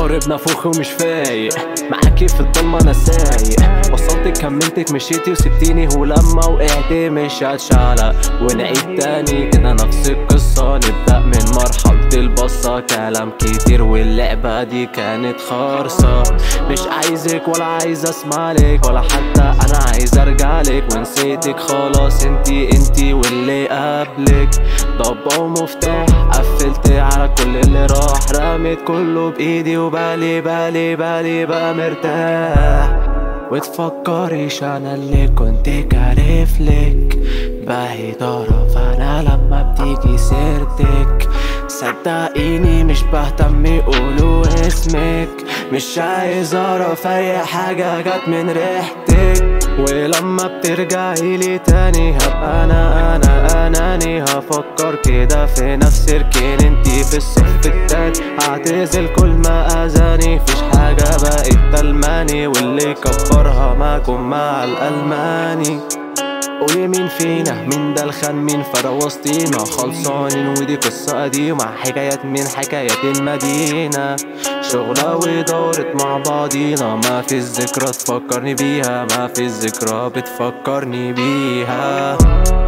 ضارب نافوخ ومش فايق معاكي في الضلمة انا سايق وصلتك كملتك مشيتي وسبتيني ولما وقعت مش هتشعلق ونعيد تاني كده نفس القصة نبدأ من مرحلة البصة كلام كتير واللعبة دي كانت خارصة مش عايزك ولا عايز اسمع لك ولا حتى انا عايز ارجع لك ونسيتك خلاص انتي انتي واللي قبلك ضبة ومفتاح قفلت على كل اللي راح رميت كله بايدي وبالي بالي بالي بقى مرتاح وتفكريش انا اللي كنت كارفلك باهي طرف انا لما بتيجي سيرتك صدقيني مش بهتم يقولوا اسمك مش عايز اعرف اي حاجة جت من ريحتك ولما بترجعي لي تاني هبقى انا انا اناني هفكر كده في نفس ركين انتي في الصف التاني هعتزل كل ما اذاني فيش حاجة بقت تلماني واللي كبرها معكم مع الالماني قولي مين فينا مين ده الخان مين فرق وسطينا خلصانين ودي قصة قديمة حكايات من حكايات المدينة شغلة ودارت مع بعضينا ما في الذكرى تفكرني بيها ما في الذكرى بتفكرني بيها